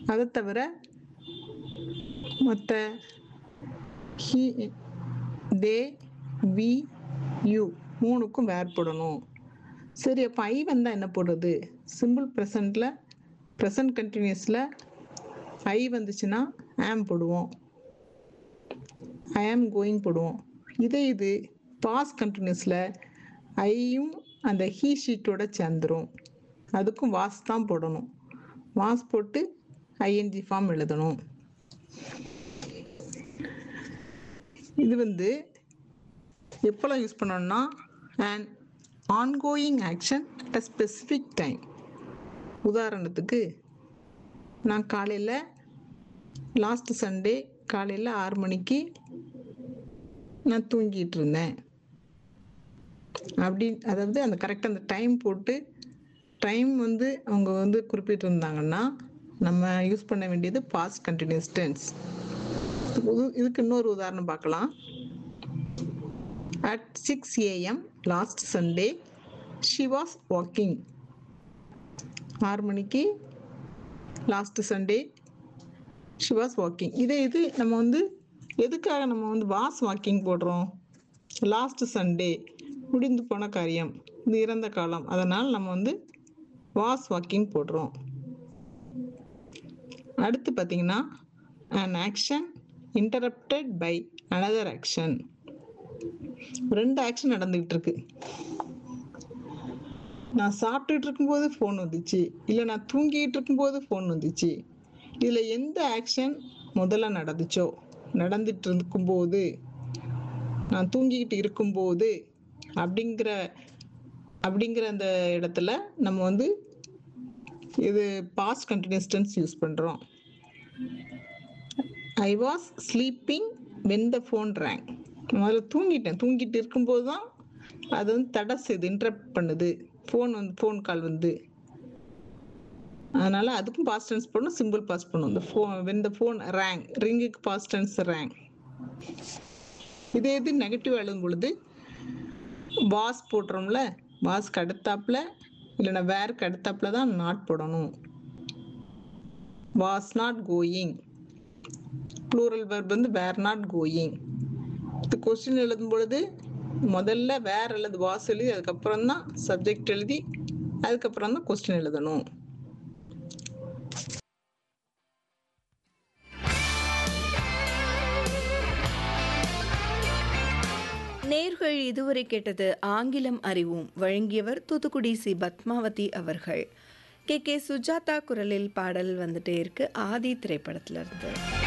அதை தவிர மற்ற ஹி தே வி யூ மூணுக்கும் வேர் போடணும் சரி அப்போ ஐ வந்தால் என்ன போடுறது சிம்பிள் ப்ரெசண்ட்டில் ப்ரெசன்ட் கண்டினியூஸில் ஐ வந்துச்சுன்னா ஆம் போடுவோம் ஐ ஆம் கோயிங் போடுவோம் இதே இது பாஸ் கண்டினியூஸில் ஐயும் அந்த ஹீ ஷீட்டோட சேர்ந்துரும் அதுக்கும் வாஸ் தான் போடணும் வாஸ் போட்டு ஐஎன்ஜி ஃபார்ம் எழுதணும் இது வந்து எப்போல்லாம் யூஸ் பண்ணணும்னா and ongoing action at a specific time உதாரணத்துக்கு நான் காலையில் லாஸ்ட் சண்டே காலையில் ஆறு மணிக்கு நான் தூங்கிட்டு இருந்தேன் அப்படி அதாவது அந்த கரெக்டாக அந்த டைம் போட்டு டைம் வந்து அவங்க வந்து குறிப்பிட்டிருந்தாங்கன்னா நம்ம யூஸ் பண்ண வேண்டியது பாஸ்ட் கண்டினியூஸ் டென்ஸ் இதுக்கு இன்னொரு உதாரணம் பார்க்கலாம் at six AM last Sunday she was walking ஆறு மணிக்கு last Sunday she was walking இதே இது நம்ம வந்து எதுக்காக நம்ம வந்து வாஸ் வாக்கிங் போடுறோம் லாஸ்ட் சண்டே முடிந்து போன காரியம் இது இறந்த காலம் அதனால் நம்ம வந்து வாஸ் வாக்கிங் போடுறோம் அடுத்து பார்த்தீங்கன்னா an action interrupted by another action ரெண்டு ஆக்ஷன் நடந்துகிட்டு இருக்கு நான் சாப்பிட்டுட்டு இருக்கும்போது ஃபோன் வந்துச்சு இல்லை நான் தூங்கிட்டு இருக்கும்போது ஃபோன் வந்துச்சு இதில் எந்த ஆக்ஷன் முதல்ல நடந்துச்சோ நடந்துட்டு இருக்கும்போது நான் தூங்கிக்கிட்டு இருக்கும்போது அப்படிங்கிற அப்படிங்கிற அந்த இடத்துல நம்ம வந்து இது பாஸ்ட் கண்டினியூஸ் டென்ஸ் யூஸ் பண்ணுறோம் I was sleeping when the phone rang முதல்ல தூங்கிட்டேன் தூங்கிட்டு இருக்கும்போது தான் அது வந்து தடை செய்யுது இன்டரப்ட் பண்ணுது ஃபோன் வந்து ஃபோன் கால் வந்து அதனால அதுக்கும் பாஸ்ட் டென்ஸ் பண்ணணும் சிம்பிள் பாஸ் பண்ணணும் இந்த phone when the phone rang ரிங்குக்கு பாஸ்ட் டென்ஸ் ரேங் இதே இது நெகட்டிவ் எழுதும் பொழுது வாஸ் போடுறோம்ல வாஸ்க்கு அடுத்தாப்புல இல்லைன்னா வேர்க்கு அடுத்தாப்புல தான் நாட் போடணும் was not going plural verb வந்து வேர் நாட் கோயிங் இது கொஸ்டின் எழுதும் பொழுது முதல்ல வேர் அல்லது வாஸ் எழுதி அதுக்கப்புறம் தான் சப்ஜெக்ட் எழுதி அதுக்கப்புறம் தான் கொஸ்டின் எழுதணும் நேர்கள் இதுவரை கேட்டது ஆங்கிலம் அறிவோம் வழங்கியவர் தூத்துக்குடி சி பத்மாவதி அவர்கள் கே கே சுஜாதா குரலில் பாடல் வந்துட்டே இருக்கு ஆதி திரைப்படத்துல இருந்து